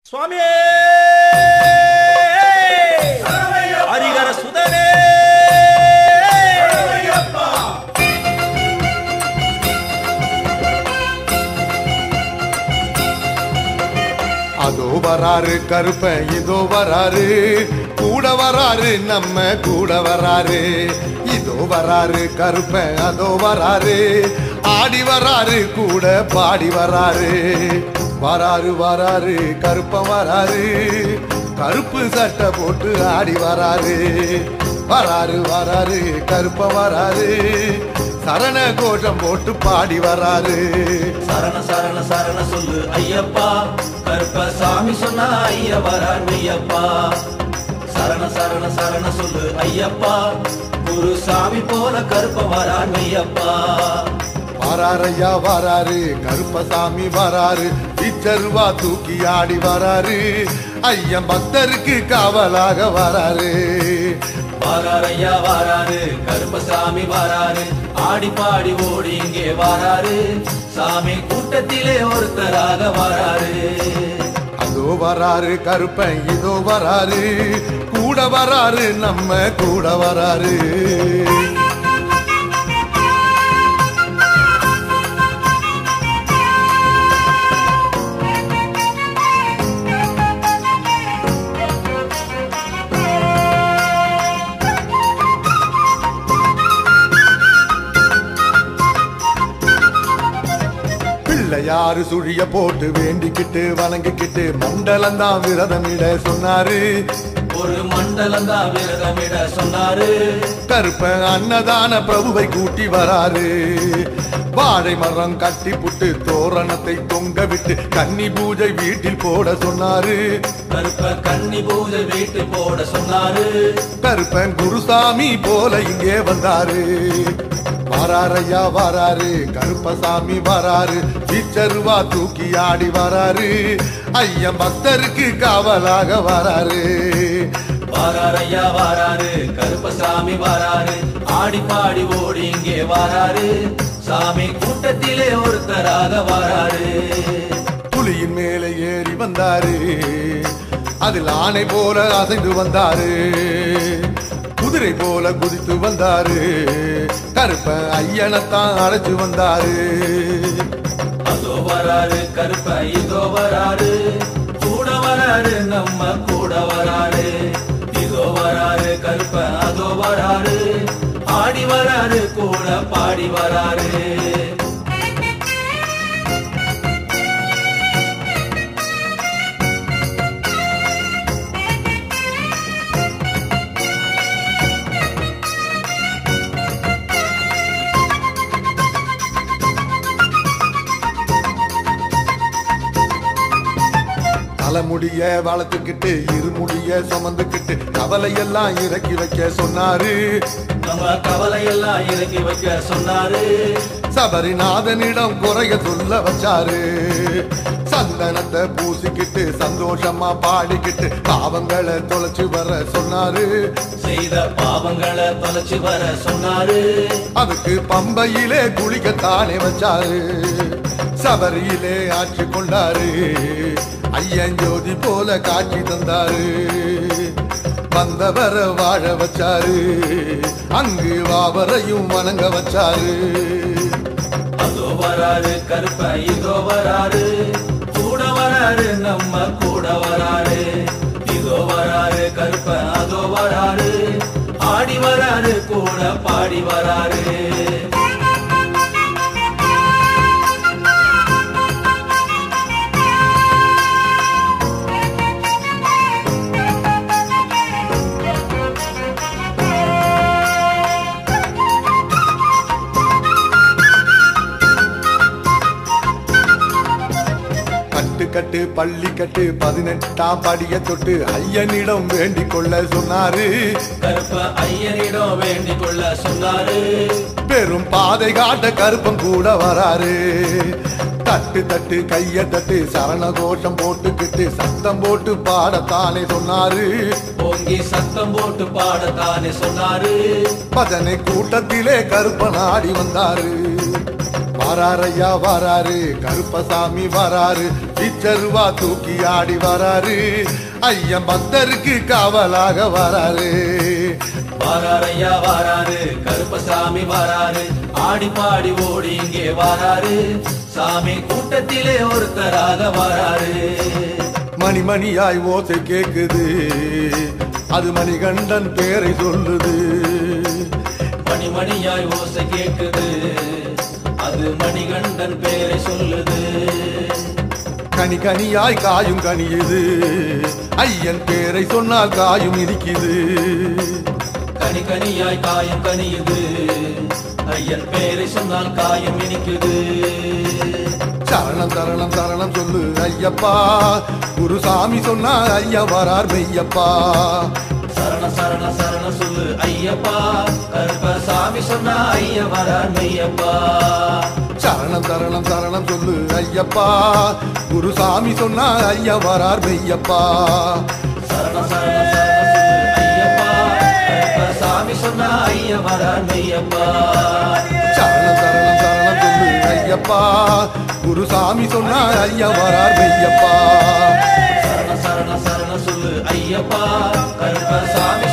சுவாமியே ஹரிகர சுதனே அதோ வராரு கருப்பன் இதோ வராரு கூட வராரு நம்ம கூட வராரு இதோ வராரு கருப்பன் அதோ வராரு ஆடி வராரு கூட பாடி வராரு வராரு வராரு கருப்பன் வராரு கருப்பு சட்டை போட்டு ஆடி வராரு வராரு வராரு கருப்பன் வராரு சரண கோஷம் போட்டு பாடி வராரு சரண சரண சரண சொல்லு ஐயப்பா கருப்பசாமி சொன்ன ஐய வரார் மெய்யப்பா சரண சரண சரண சொல்லு ஐயப்பா குருசாமி போல கருப்ப வரார் மெய்யப்பா வராரையா வராரு கருப்பசாமி வராரு இச்சருவா தூக்கி ஆடி வராரு ஐயன் பக்தருக்கு காவலாக வராரு வாராரையா வாராரு கருப்பசாமி வாராரு ஆடி பாடி ஓடி இங்கே வாராரு சாமி கூட்டத்திலே ஒருத்தராக வாராரு அதோ வராரு கருப்பன் இதோ வராரு கூட வராரு நம்ம கூட வராரு பிள்ளையாரு சுழிய போட்டு வேண்டிக்கிட்டு வணங்கிக்கிட்டு மண்டலம் தான் விரதமிட சொன்னாரு ஒரு மண்டலம் தான் விரதமிட சொன்னாரு கருப்பன் அன்னதான பிரபுவை கூட்டி வராரு வாழை மரம் கட்டி புட்டு தோரணத்தை தொங்க விட்டு கன்னி பூஜை வீட்டில் போட சொன்னாரு கருப்ப கன்னி பூஜை வீட்டு போட சொன்னாரு கருப்பன் குருசாமி போல இங்கே வந்தாரு வாராரையா வராரு கருப்பசாமி வராரு வீச்சருவா தூக்கி ஆடி வராரு ஐயன் பக்தருக்கு காவலாக வராரு வாராரையா வாராரு கருப்பசாமி வாராரு ஆடி பாடி ஓடி இங்கே வாராரு சாமி கூட்டத்திலே ஒருத்தராக வாராரு புலியின் மேலே ஏறி வந்தாரு அதில் ஆணை போல அசைந்து வந்தாரு குதிரை போல குதித்து வந்தாரு கருப்ப ஐயனைத்தான் அழைச்சு வந்தாரு அதோ வராரு கருப்ப இதோ வராரு கூட வராரு நம்ம கூட வராரு இதோ வராரு கருப்ப அதோ வராரு ஆடி வராரு கூட பாடி வராரு தலைமுடிய வளர்த்துக்கிட்டு இருமுடிய சுமந்துக்கிட்டு கவலையெல்லாம் இறக்கி வைக்க சொன்னாரு நம்ம கவலையெல்லாம் இறக்கி வைக்க சொன்னாரு சபரிநாதனிடம் குறைய சொல்ல வச்சாரு சந்தனத்தை பூசிக்கிட்டு சந்தோஷமா பாடிக்கிட்டு பாவங்களை தொலைச்சு வர சொன்னாரு செய்த பாவங்களை தொலைச்சு வர சொன்னாரு அதுக்கு பம்பையிலே குளிக்கத்தானே வச்சாரு சபரியிலே ஆட்சி கொண்டாரு ஐயன் ஜோதி போல காட்சி தந்தாரு வந்தவர வாழ வச்சாரு அங்கு வாவரையும் வணங்க வச்சாரு அதோ வராரு கருப்ப இதோ வராரு கூட வராரு நம்ம கூட வராரு இதோ வராரு கருப்ப அதோ வராரு ஆடி வராரு கூட பாடி வராரு கட்டு கட்டு பள்ளி கட்டு பதினெட்டாம் படிய தொட்டு ஐயனிடம் வேண்டிக் கொள்ள சொன்னாரு கருப்ப ஐயனிடம் வேண்டிக் கொள்ள சொன்னாரு பெரும் பாதை காட்ட கருப்பம் கூட வராரு தட்டு தட்டு கைய தட்டு சரண கோஷம் போட்டுக்கிட்டு சத்தம் போட்டு பாடத்தானே சொன்னாரு ஓங்கி சத்தம் போட்டு பாடத்தானே சொன்னாரு பஜனை கூட்டத்திலே கருப்பன் ஆடி வந்தாரு வாராரையா வராரு கருப்பசாமி வராரு பிச்சருவா தூக்கி ஆடி வராரு ஐயன் பக்தருக்கு காவலாக வராரு வாராரையா வாராரு கருப்பசாமி வாராரு ஆடி பாடி ஓடி இங்கே வாராரு சாமி கூட்டத்திலே ஒருத்தராக வாராரு மணி மணியாய் ஓசை கேக்குது அது மணிகண்டன் பேரை சொல்லுது மணி மணியாய் ஓசை கேக்குது அது மணிகண்டன் பேரை சொல்லுது கனி கனியாய் காயும் கனியுது ஐயன் பேரை சொன்னால் காயும் இருக்குது கனி கனியாய் காயம் கனியுது ஐயன் பேரை சொன்னால் காயம் இனிக்குது சரணம் சரணம் சரணம் சொல்லு ஐயப்பா குருசாமி சொன்னா ஐயா வரார் மெய்யப்பா சரண சரண சரண சொல்லு ஐயப்பா கருப்பசாமி சொன்னா ஐய வரார் மெய்யப்பா சரணம் சரணம் சரணம் சொல்லு ஐயப்பா குருசாமி சொன்னா ஐயா வரார் மெய்யப்பா சரண சரண சரண சொல்லு ஐயப்பா கருப்பசாமி சொன்னா ஐய வரார் மெய்யப்பா சரணம் சரணம் சரணம் சொல்லு ஐயப்பா குருசாமி சொன்னா ஐயா வரார் மெய்யப்பா சரண சரண சரண சொல்லு ஐயப்பா கருப்பசாமி